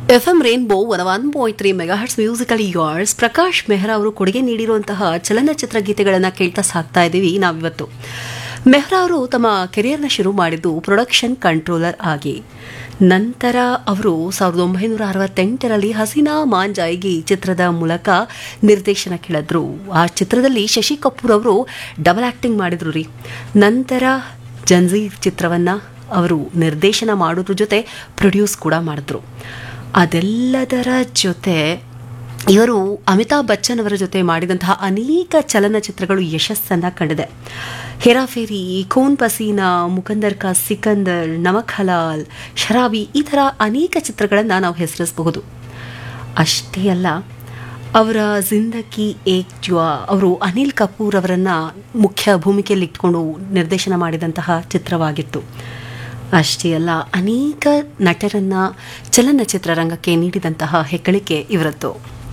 F M rainbow one one point three megahertz musical ಯಾರ್ಸ್ ಪ್ರಕಾಶ್ ಮೆಹ್ರಾ ಅವರು ಕೊಡುಗೆ ನೀಡಿರುವಂತಹ ಚಲನಚಿತ್ರ ಗೀತೆಗಳನ್ನು ಕೇಳ್ತಾ ಸಾಕ್ತಾ ಇದ್ದೀವಿ ನಾವಿವತ್ತು ಮೆಹ್ರಾ ಅವರು ತಮ್ಮ ಕೆರಿಯರ್ನ ಶುರು ಮಾಡಿದ್ದು ಪ್ರೊಡಕ್ಷನ್ ಕಂಟ್ರೋಲರ್ ಆಗಿ ನಂತರ ಅವರು ಸಾವಿರದ ಒಂಬೈನೂರ ಅರವತ್ತೆಂಟರಲ್ಲಿ ಹಸೀನಾ ಮಾಂಜಾಯಿಗಿ ಚಿತ್ರದ ಮೂಲಕ ನಿರ್ದೇಶನ ಕೇಳಿದ್ರು ಆ ಚಿತ್ರದಲ್ಲಿ ಶಶಿ ಕಪೂರ್ ಅವರು ಡಬಲ್ ಆಕ್ಟಿಂಗ್ ಮಾಡಿದ್ರು ರೀ ನಂತರ ಜಂಜೀರ್ ಚಿತ್ರವನ್ನು ಅವರು ನಿರ್ದೇಶನ ಮಾಡೋದ್ರ ಜೊತೆ ಪ್ರೊಡ್ಯೂಸ್ ಕೂಡ ಮಾಡಿದ್ರು ಅದೆಲ್ಲದರ ಜೊತೆ ಇವರು ಅಮಿತಾಬ್ ಬಚ್ಚನ್ ಅವರ ಜೊತೆ ಮಾಡಿದಂತಹ ಅನೇಕ ಚಲನಚಿತ್ರಗಳು ಯಶಸ್ಸನ್ನು ಕಂಡಿದೆ ಹೆರಾಫೇರಿ ಖೂನ್ ಪಸೀನಾ ಮುಕಂದರ್ ಕಾ ಸಿಕಂದರ್ ನಮಕ್ ಹಲಾಲ್ ಶರಾಬಿ ಈ ಥರ ಅನೇಕ ಚಿತ್ರಗಳನ್ನು ನಾವು ಹೆಸರಿಸಬಹುದು ಅಷ್ಟೇ ಅಲ್ಲ ಅವರ ಜಿಂದಗಿ ಏಕ್ ಜ್ವಾ ಅವರು ಅನಿಲ್ ಕಪೂರ್ ಅವರನ್ನು ಮುಖ್ಯ ಭೂಮಿಕೆಯಲ್ಲಿ ಇಟ್ಕೊಂಡು ನಿರ್ದೇಶನ ಮಾಡಿದಂತಹ ಚಿತ್ರವಾಗಿತ್ತು ಅಷ್ಟೇ ಅಲ್ಲ ಅನೇಕ ನಟರನ್ನ ಚಲನಚಿತ್ರ ರಂಗಕ್ಕೆ ನೀಡಿದಂತಹ ಹೆಗ್ಗಳಿಕೆ ಇವರದ್ದು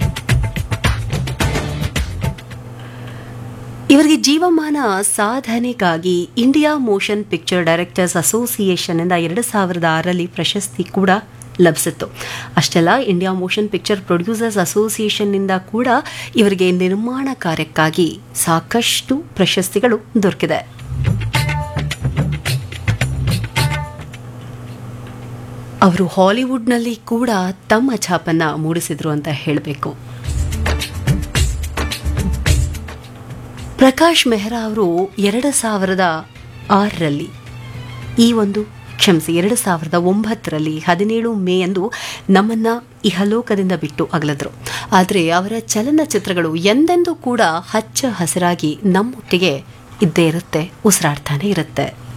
ಇವರಿಗೆ ಜೀವಮಾನ ಸಾಧನೆಗಾಗಿ India motion picture directors association ಇಂದ ಎರಡು ಸಾವಿರದ ಆರರಲ್ಲಿ ಪ್ರಶಸ್ತಿ ಕೂಡ ಲಭಿಸಿತ್ತು ಅಷ್ಟೆಲ್ಲ ಇಂಡಿಯಾ ಮೋಷನ್ ಪಿಕ್ಚರ್ ಪ್ರೊಡ್ಯೂಸರ್ಸ್ ಅಸೋಸಿಯೇಷನ್ನಿಂದ ಕೂಡ ಇವರಿಗೆ ನಿರ್ಮಾಣ ಕಾರ್ಯಕ್ಕಾಗಿ ಸಾಕಷ್ಟು ಪ್ರಶಸ್ತಿಗಳು ದೊರಕಿದೆ ಅವರು ಹಾಲಿವುಡ್ನಲ್ಲಿ ಕೂಡ ತಮ್ಮ ಛಾಪನ್ನ ಮೂಡಿಸಿದ್ರು ಅಂತ ಹೇಳಬೇಕು ಪ್ರಕಾಶ್ ಮೆಹ್ರಾ ಅವರು ಎರಡು ಸಾವಿರದ ಆರರಲ್ಲಿ ಈ ಒಂದು ಕ್ಷಮಿಸಿ ಎರಡು ಸಾವಿರದ ಒಂಬತ್ತರಲ್ಲಿ ಹದಿನೇಳು ಮೇ ಎಂದು ನಮ್ಮನ್ನ ಇಹಲೋಕದಿಂದ ಬಿಟ್ಟು ಅಗಲಿದ್ರು ಆದರೆ ಅವರ ಚಲನಚಿತ್ರಗಳು ಎಂದೆಂದೂ ಕೂಡ ಹಚ್ಚ ಹಸಿರಾಗಿ ನಮ್ಮೊಟ್ಟಿಗೆ ಇದ್ದೇ ಇರುತ್ತೆ ಉಸಿರಾಡ್ತಾನೆ ಇರುತ್ತೆ